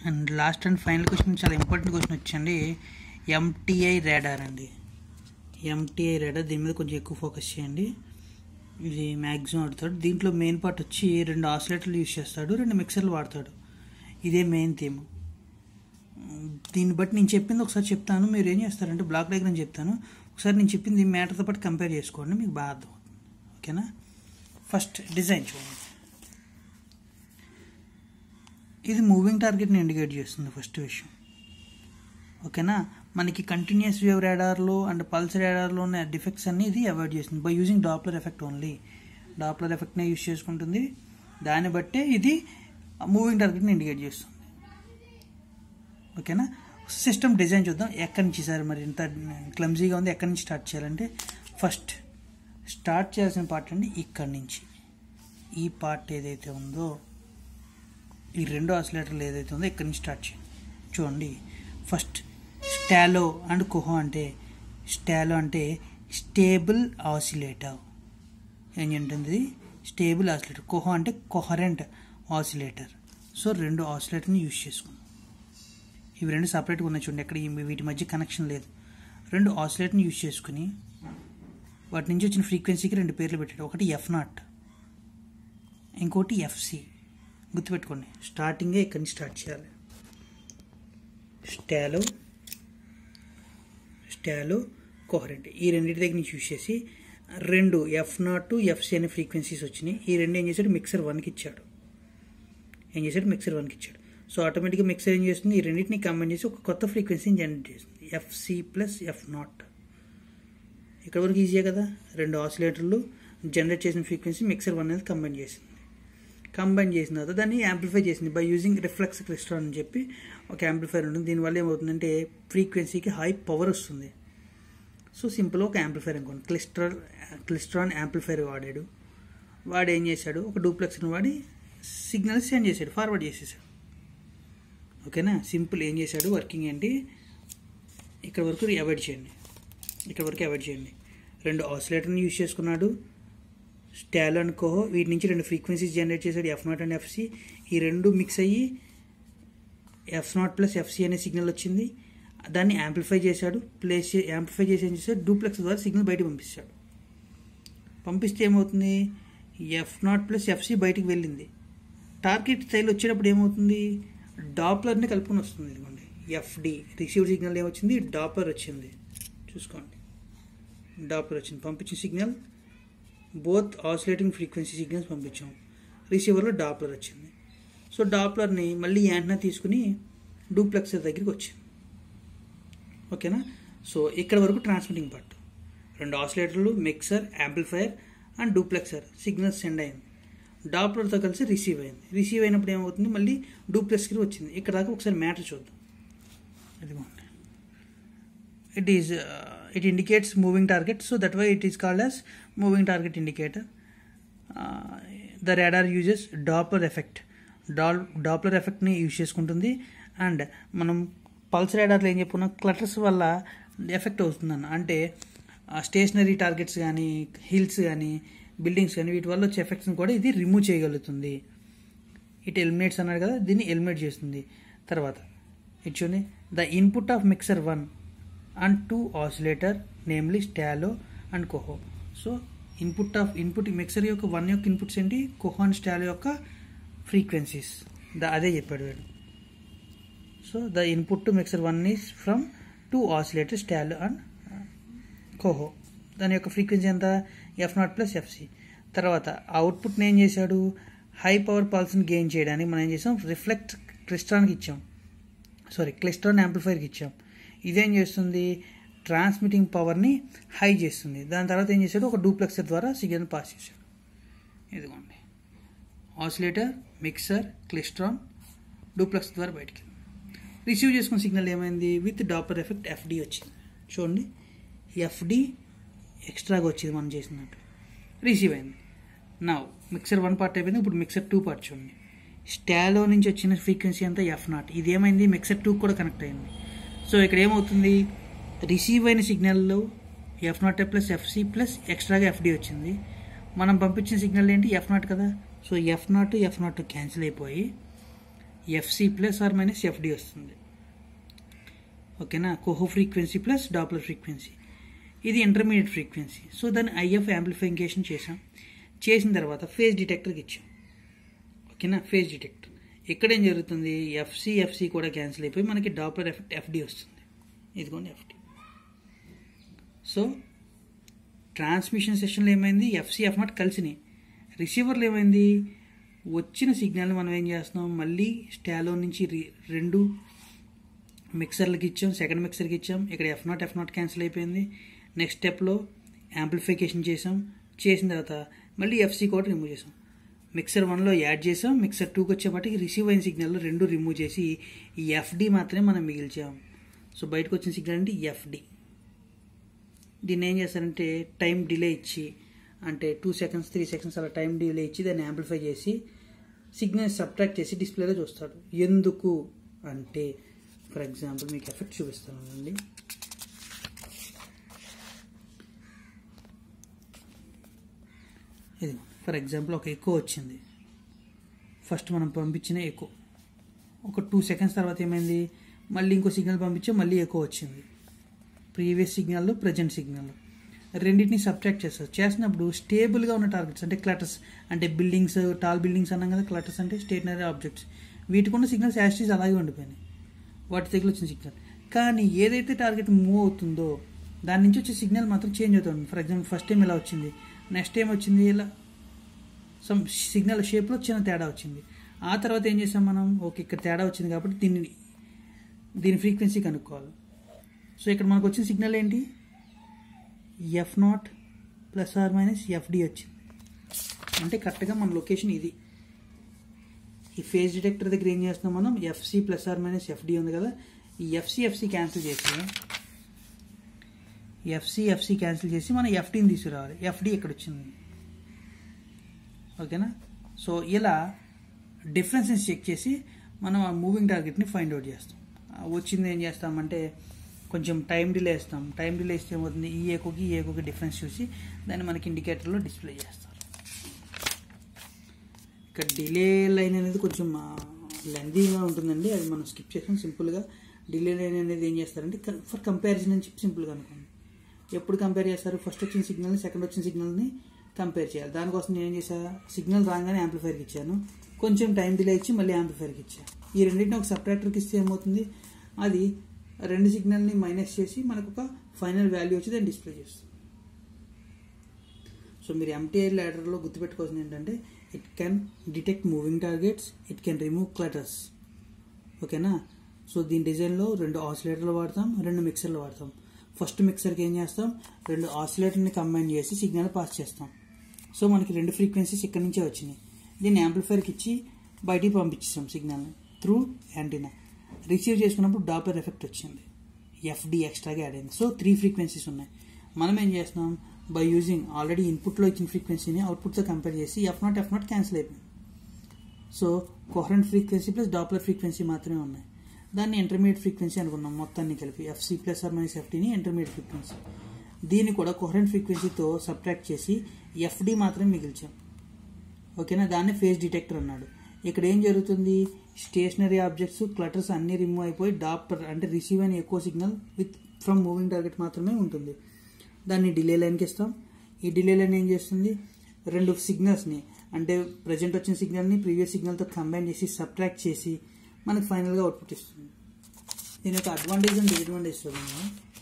and last and final question చాలా important question వచ్చండి MTI radar అండి ఎంటీఐ రేడార్ దీని మీద కొంచెం ఎక్కువ ఫోకస్ చేయండి ఇది మ్యాక్సిమం ఆడతాడు దీంట్లో మెయిన్ పార్ట్ వచ్చి రెండు ఆసిలేటర్లు యూస్ చేస్తాడు రెండు మిక్సర్లు వాడతాడు ఇదే మెయిన్ థీమ్ దీన్ని బట్టి నేను చెప్పింది ఒకసారి చెప్తాను మీరు ఏం చేస్తారంటే బ్లాక్ డయాగ్రామ్ చెప్తాను ఒకసారి నేను చెప్పింది మ్యాటర్తో పాటు కంపేర్ చేసుకోండి మీకు బాగా అర్థమవుతుంది ఓకేనా ఫస్ట్ డిజైన్ చూడండి ఇది మూవింగ్ టార్గెట్ని ఇండికేట్ చేస్తుంది ఫస్ట్ విషయం ఓకేనా మనకి కంటిన్యూస్ వేవ్ రాడార్లో అండ్ పల్స్ రాడార్లో ఉన్న డిఫెక్ట్స్ అన్ని ఇది అవాయిడ్ చేస్తుంది by using Doppler effect only Doppler ఎఫెక్ట్నే యూజ్ చేసుకుంటుంది దాన్ని బట్టే ఇది మూవింగ్ టార్గెట్ని ఇండికేట్ చేస్తుంది ఓకేనా సిస్టమ్ డిజైన్ చూద్దాం ఎక్కడి నుంచి సార్ మరి ఇంత క్లమ్జీగా ఉంది ఎక్కడి నుంచి స్టార్ట్ చేయాలంటే ఫస్ట్ స్టార్ట్ చేయాల్సిన పార్ట్ అండి ఇక్కడి నుంచి ఈ పార్ట్ ఏదైతే ఉందో ఈ రెండు ఆసిలేటర్లు ఏదైతే ఉందో ఇక్కడి నుంచి స్టార్ట్ చేయండి చూడండి ఫస్ట్ స్టాలో అండ్ కుహో అంటే స్టాలో అంటే స్టేబుల్ ఆసిలేటర్ ఏం ఉంటుంది స్టేబుల్ ఆసిలేటర్ కుహో అంటే కొహరెంట్ ఆసిలేటర్ సో రెండు ఆసిలేటర్ని యూజ్ చేసుకుందాం ఇవి రెండు సపరేట్గా ఉన్నాయి చూడండి ఎక్కడ ఈ- వీటి మధ్య కనెక్షన్ లేదు రెండు ఆసిలేటర్ని యూజ్ చేసుకుని వాటి నుంచి వచ్చిన ఫ్రీక్వెన్సీకి రెండు పేర్లు పెట్టాడు ఒకటి ఎఫ్ నాట్ ఇంకోటి ఎఫ్సి గుర్తుపెట్టుకోండి స్టార్టింగే ఇక్కడి నుంచి స్టార్ట్ చేయాలి స్టాలో స్టాలో కోహరెంట్ ఈ రెండింటి దగ్గర నుంచి యూజ్ చేసి రెండు ఎఫ్ నాట్ ఎఫ్సి అనే ఫ్రీక్వెన్సీస్ వచ్చినాయి ఈ రెండు ఏం చేశాడు మిక్సర్ వన్కి ఇచ్చాడు ఏం చేశాడు మిక్సర్ వన్కి ఇచ్చాడు సో ఆటోమేటిక్గా మిక్సర్ ఏం చేస్తుంది ఈ రెండింటిని కంబైన్ చేసి ఒక కొత్త ఫ్రీక్వెన్సీని జనరేట్ చేస్తుంది ఎఫ్సి ప్లస్ ఎఫ్ నాట్ ఇక్కడ వరకు ఈజీయే కదా రెండు ఆసిలేటర్లు జనరేట్ చేసిన ఫ్రీక్వెన్సీ మిక్సర్ వన్ అనేది కంబైన్ చేసింది కంబైన్ చేసిన తర్వాత దాన్ని యాంప్లిఫై చేసింది బై యూజింగ్ రిఫ్లెక్స్ క్రిస్టాన్ అని చెప్పి ఒక యాంప్లిఫైర్ ఉంటుంది దీనివల్ల ఏమవుతుందంటే ఫ్రీక్వెన్సీకి హై పవర్ వస్తుంది సో సింపుల్ ఒక యాంప్లిఫైర్ అనుకోండి క్లిస్టర్ క్లిస్ట్రాన్ యాంప్లిఫైర్ వాడాడు వాడు ఏం చేశాడు ఒక డూప్లెక్స్ని వాడి సిగ్నల్ సెండ్ చేశాడు ఫార్వర్డ్ చేసేసాడు ఓకేనా సింపుల్ ఏం చేశాడు వర్కింగ్ ఏంటి ఇక్కడ వరకు అవాయిడ్ చేయండి ఇక్కడ వరకు అవాయిడ్ చేయండి రెండు ఆసిలేటర్ని యూజ్ చేసుకున్నాడు స్టాల్ అండ్ కోహో వీటి నుంచి రెండు ఫ్రీక్వెన్సీస్ జనరేట్ చేశాడు ఎఫ్ నాట్ అండ్ ఎఫ్సి ఈ రెండు మిక్స్ అయ్యి ఎఫ్ నాట్ ప్లస్ ఎఫ్సి అనే సిగ్నల్ వచ్చింది దాన్ని యాంప్లిఫై చేశాడు ప్లేస్ యాంప్లిఫై చేసి ఏం చేశాడు డూప్లెక్స్ ద్వారా సిగ్నల్ బయటకు పంపిస్తాడు పంపిస్తే ఏమవుతుంది ఎఫ్ నాట్ ప్లస్ ఎఫ్సి బయటికి వెళ్ళింది టార్గెట్ స్టైల్ వచ్చేటప్పుడు ఏమవుతుంది డాప్లర్ని కలుపుకొని వస్తుంది ఇదిగోండి ఎఫ్డి రిసీవ్డ్ సిగ్నల్ ఏమొచ్చింది డాప్లర్ వచ్చింది చూసుకోండి డాప్లర్ వచ్చింది పంపించిన signal both oscillating frequency signals పంపించాం రిసీవర్లో డాప్లర్ వచ్చింది సో డాప్లర్ని మళ్ళీ యాంటనా తీసుకుని డూప్లెక్సర్ దగ్గరికి వచ్చింది ఓకేనా సో ఇక్కడ వరకు ట్రాన్స్మిటింగ్ పార్ట్ రెండు ఆసిలేటర్లు mixer amplifier and duplexer signals send అయింది డాప్లర్తో కలిసి రిసీవ్ అయింది రిసీవ్ అయినప్పుడు ఏమవుతుంది మళ్ళీ డూప్లెక్స్కి వచ్చింది ఇక్కడ దాకా ఒకసారి మ్యాటర్ చూద్దాం ఇదిగోండి it is uh, it indicates moving target so that way it is called as moving target indicator uh, the radar uses doppler effect డాల్ డాప్లర్ ఎఫెక్ట్ని యూజ్ చేసుకుంటుంది అండ్ మనం పల్స్ రాడార్లో ఏం చెప్పుకున్నాం క్లటర్స్ వల్ల ఎఫెక్ట్ అవుతుందన్న అంటే స్టేషనరీ టార్గెట్స్ కానీ హిల్స్ కానీ బిల్డింగ్స్ కానీ వీటి వల్ల వచ్చే ఎఫెక్ట్స్ని కూడా ఇది రిమూవ్ చేయగలుగుతుంది ఇట్ ఎలిమినేట్స్ అన్నాడు కదా దీన్ని ఎలిమినేట్ చేస్తుంది తర్వాత ఇట్ చూడండి the input of mixer one and two oscillator namely STALO and COHO so input of input mixer యొక్క వన్ యొక్క ఇన్పుట్స్ ఏంటి కోహో అండ్ స్టాలో యొక్క ఫ్రీక్వెన్సీస్ ద అదే చెప్పాడు వీడు so the input to mixer one is from two oscillator STALO and COHO దాని యొక్క frequency ఎంత ఎఫ్ నాట్ ప్లస్ ఎఫ్సి తర్వాత అవుట్పుట్ని ఏం చేశాడు హై పవర్ పల్స్ని గెయిన్ చేయడానికి మనం ఏం చేసాం రిఫ్లెక్ట్ క్రిస్టాన్కి ఇచ్చాం సారీ క్లిస్ట్రాన్ యాంప్లిఫైర్కి ఇచ్చాం ఇదేం చేస్తుంది ట్రాన్స్మిటింగ్ పవర్ని హై చేస్తుంది దాని తర్వాత ఏం చేశాడు ఒక డూప్లెక్సర్ ద్వారా సిగ్నల్ పాస్ చేశాడు ఇదిగోండి ఆసిలేటర్ మిక్సర్ క్లిస్ట్రాన్ డూప్లెక్స్ ద్వారా బయటికి రిసీవ్ చేసుకున్న సిగ్నల్ ఏమైంది విత్ డాప్లర్ ఎఫెక్ట్ ఎఫ్డి వచ్చింది చూడండి ఎఫ్డి ఎక్స్ట్రాగా వచ్చింది మనం చేసినట్టు రిసీవ్ అయింది నా మిక్సర్ వన్ పార్ట్ అయిపోయింది ఇప్పుడు మిక్సర్ టూ పార్ట్ చూడండి స్టాలో నుంచి వచ్చిన ఫ్రీక్వెన్సీ అంతా ఎఫ్ నాట్ ఇది ఏమైంది మిక్సర్ టూ కూడా కనెక్ట్ అయింది సో ఇక్కడ ఏమవుతుంది రిసీవ్ అయిన సిగ్నల్లో F naught plus FC plus ఎక్స్ట్రాగా ఎఫ్డి వచ్చింది మనం పంపించిన సిగ్నల్ ఏంటి ఎఫ్ నాట్ కదా so F naught F naught cancel అయిపోయి FC plus or minus FD వస్తుంది ఓకేనా COHO frequency plus Doppler frequency ఇది ఇంటర్మీడియట్ ఫ్రీక్వెన్సీ సో దాన్ని ఐఎఫ్ యాంప్లిఫికేషన్ చేసాం చేసిన తర్వాత ఫేజ్ డిటెక్టర్కి ఇచ్చాం ఓకేనా ఫేజ్ డిటెక్టర్ ఇక్కడ ఏం జరుగుతుంది ఎఫ్సి ఎఫ్సి కూడా క్యాన్సిల్ అయిపోయి మనకి డాప్లర్ ఎఫెక్ట్ ఎఫ్డి వస్తుంది ఇదిగోండి ఎఫ్డి సో ట్రాన్స్మిషన్ సెషన్లో ఏమైంది ఎఫ్సి ఎఫ్ నాట్ కలిసినాయి రిసీవర్లో ఏమైంది వచ్చిన సిగ్నల్ మనం ఏం చేస్తున్నాం మళ్ళీ స్టాలో నుంచి రి- రెండు మిక్సర్లకి ఇచ్చాం సెకండ్ మిక్సర్కి ఇచ్చాం ఇక్కడ F naught F naught cancel అయిపోయింది నెక్స్ట్ స్టెప్లో యాంప్లిఫికేషన్ చేసాం చేసిన తర్వాత మళ్ళీ ఎఫ్సి కూడా రిమూవ్ చేసాం మిక్సర్ వన్లో యాడ్ చేసాం మిక్సర్ టూకి వచ్చేపాటికి రిసీవ్ అయిన సిగ్నల్ రెండు రిమూవ్ చేసి ఈ ఎఫ్డి మాత్రమే మనం మిగిల్చాం సో బయటకు వచ్చిన సిగ్నల్ అంటే ఎఫ్డి దీన్ని ఏం చేస్తారంటే టైం డిలే ఇచ్చి అంటే టూ సెకండ్స్ త్రీ సెకండ్స్ అలా టైం డిలే ఇచ్చి దాన్ని యాంప్లిఫై చేసి సిగ్నల్ సబ్ట్రాక్ట్ చేసి డిస్ప్లేలో చూస్తాడు ఎందుకు అంటే ఫర్ ఎగ్జాంపుల్ మీకు ఎఫెక్ట్ చూపిస్తాను అండి ఇది ఫర్ ఎగ్జాంపుల్ ఒక ఎక్కువ వచ్చింది ఫస్ట్ మనం పంపించిన ఎక్కువ ఒక టూ సెకండ్స్ తర్వాత ఏమైంది మళ్ళీ ఇంకో సిగ్నల్ పంపించే మళ్ళీ ఎక్కువ వచ్చింది ప్రీవియస్ సిగ్నల్ ప్రజెంట్ సిగ్నల్ రెండింటిని సబ్ట్రాక్ట్ చేస్తారు చేసినప్పుడు స్టేబుల్గా ఉన్న టార్గెట్స్ అంటే క్లటర్స్ అంటే బిల్డింగ్స్ టాల్ బిల్డింగ్స్ అన్నాం కదా క్లటర్స్ అంటే స్టేషనరీ ఆబ్జెక్ట్స్ వీటికున్న సిగ్నల్స్ యాస్టీస్ అలాగే ఉండిపోయినాయి వాటి దగ్గర వచ్చిన సిగ్నల్ కానీ ఏదైతే టార్గెట్ మూవ్ అవుతుందో దాని నుంచి వచ్చే సిగ్నల్ మాత్రం చేంజ్ అవుతుంది ఫర్ ఎగ్జాంపుల్ ఫస్ట్ టైం ఇలా వచ్చింది నెక్స్ట్ టైం వచ్చింది ఇలా సమ్ సిగ్నల్ షేప్లో చిన్న తేడా వచ్చింది ఆ తర్వాత ఏం చేసాం మనం ఓకే ఇక్కడ తేడా వచ్చింది కాబట్టి దీన్ని దీని ఫ్రీక్వెన్సీ కనుక్కోవాలి సో ఇక్కడ మనకు వచ్చిన సిగ్నల్ ఏంటి F naught plus or minus FD వచ్చింది అంటే కరెక్ట్గా మన లొకేషన్ ఇది ఈ ఫేజ్ డిటెక్టర్ దగ్గర ఏం చేస్తున్నాం మనం FC plus or minus FD ఉంది కదా ఈ ఎఫ్సి ఎఫ్సి క్యాన్సిల్ చేసి ఎఫ్సి ఎఫ్సి క్యాన్సిల్ చేసి మనం ఎఫ్డీని తీసుకురావాలి ఎఫ్డి ఇక్కడ వచ్చింది ఓకేనా సో ఇలా డిఫరెన్సెస్ చెక్ చేసి మనం ఆ మూవింగ్ టార్గెట్ని ఫైండ్ అవుట్ చేస్తాం ఆ వచ్చింది ఏం చేస్తామంటే కొంచెం టైం డిలే ఇస్తాం టైం డిలే ఇస్తే ఏమవుతుంది ఈ ఏకోకి ఈ ఏకోకి డిఫరెన్స్ చూసి దాన్ని మనకి ఇండికేటర్లో డిస్ప్లే చేస్తారు ఇక్కడ డిలే లైన్ అనేది కొంచెం లెందీగా ఉంటుందండి అది మనం స్కిప్ చేసాం సింపుల్గా డిలే లైన్ అనేది ఏం చేస్తారంటే ఫర్ కంపారిజన్ అని చెప్పి సింపుల్గా అనుకోండి ఎప్పుడు కంపేర్ చేస్తారు ఫస్ట్ వచ్చిన సిగ్నల్ని సెకండ్ వచ్చిన సిగ్నల్ని కంపేర్ చేయాలి దానికోసం నేను ఏం చేశా సిగ్నల్ రాగానే యాంప్లిఫైర్కి ఇచ్చాను కొంచెం టైం డిలే ఇచ్చి మళ్ళీ యాంప్లిఫైర్కి ఇచ్చాను ఈ రెండింటిని ఒక సపరేటర్కి ఇస్తే ఏమవుతుంది అది రెండు సిగ్నల్ని మైనస్ చేసి మనకు ఒక ఫైనల్ వాల్యూ వచ్చి దాన్ని డిస్ప్లే చేస్తుంది సో మీరు ఎంటీఐ ల్యాడర్లో గుర్తుపెట్టుకోవాల్సింది ఏంటంటే it can detect moving targets it can remove clutters ఓకేనా సో దీని డిజైన్లో రెండు ఆసిలేటర్లు వాడతాం రెండు మిక్సర్లు వాడతాం ఫస్ట్ మిక్సర్కి ఏం చేస్తాం రెండు ఆసిలేటర్ని కంబైన్ చేసి సిగ్నల్ పాస్ చేస్తాం సో మనకి రెండు ఫ్రీక్వెన్సీస్ ఇక్కడ నుంచే వచ్చినాయి దీన్ని యాంప్లిఫైర్కి ఇచ్చి బయటికి పంపించేస్తాం సిగ్నల్ని త్రూ యాంటీనా రిసీవ్ చేసుకున్నప్పుడు డాప్లర్ ఎఫెక్ట్ వచ్చింది ఎఫ్డి ఎక్స్ట్రాగా యాడ్ అయింది సో త్రీ ఫ్రీక్వెన్సీస్ ఉన్నాయి మనం ఏం చేస్తున్నాం బై యూజింగ్ ఆల్రెడీ ఇన్పుట్లో ఇచ్చిన ఫ్రీక్వెన్సీని అవుట్పుట్తో కంపేర్ చేసి F naught F naught cancel అయిపోయింది so coherent frequency plus Doppler frequency మాత్రమే ఉన్నాయి దాన్ని ఇంటర్మీడియట్ ఫ్రీక్వెన్సీ అనుకున్నాం మొత్తాన్ని కలిపి ఎఫ్సి ప్లస్ ఆర్ మైనస్ ఎఫ్టీని ఇంటర్మీడియట్ ఫ్రీక్వెన్సీ దీన్ని కూడా కోహరెంట్ ఫ్రీక్వెన్సీతో సబ్ట్రాక్ట్ చేసి ఎఫ్డి మాత్రమే మిగిల్చాం ఓకేనా దాన్ని ఫేస్ డిటెక్టర్ అన్నాడు ఇక్కడ ఏం జరుగుతుంది స్టేషనరీ ఆబ్జెక్ట్స్ క్లటర్స్ అన్ని రిమూవ్ అయిపోయి డాప్టర్ అంటే రిసీవ్ అయిన ఎక్కువ signal with from moving target మాత్రమే ఉంటుంది దాన్ని డిలే లైన్కి ఇస్తాం ఈ డిలే లైన్ ఏం చేస్తుంది రెండు సిగ్నల్స్ని అంటే ప్రజెంట్ వచ్చిన సిగ్నల్ని ప్రీవియస్ సిగ్నల్తో కంబైన్ చేసి సబ్ట్రాక్ట్ చేసి మనకు ఫైనల్గా అవుట్పుట్ ఇస్తుంది దీని యొక్క అడ్వాంటేజ్ అండ్ డిసడ్వాంటేజ్ చూడండి